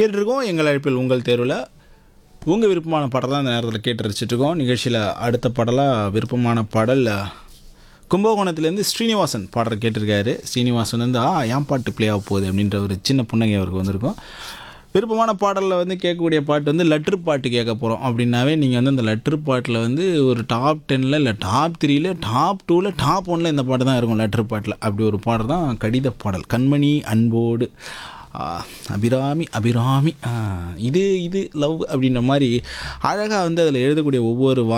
கேட்டுருக்கோம் எங்கள் அழைப்பில் உங்கள் தேர்வில் உங்கள் விருப்பமான பாடல் தான் இந்த நேரத்தில் கேட்டு ரசிச்சிட்ருக்கோம் நிகழ்ச்சியில் அடுத்த பாடலாக விருப்பமான பாடல் கும்பகோணத்துலேருந்து ஸ்ரீனிவாசன் பாடல் கேட்டிருக்காரு ஸ்ரீனிவாசன் வந்து ஆ என் பாட்டு ப்ளே ஆக போகுது அப்படின்ற ஒரு சின்ன புன்னகை அவருக்கு வந்திருக்கும் விருப்பமான பாடலில் வந்து கேட்கக்கூடிய பாட்டு வந்து லெட்ரு பாட்டு கேட்க போகிறோம் அப்படின்னாவே நீங்கள் வந்து அந்த லெட்ரு பாட்டில் வந்து ஒரு டாப் டென்னில் இல்லை டாப் த்ரீல டாப் டூவில் டாப் ஒனில் இந்த பாட்டு தான் இருக்கும் லெட்ரு பாட்டில் அப்படி ஒரு பாடல் தான் கடித பாடல் கண்மணி அன்போடு ஆ, அபிராமி அபிராமி ஆ, இது இது லவ் அப்படின்ற மாதிரி அழகாக வந்து அதில் எழுதக்கூடிய ஒவ்வொரு வா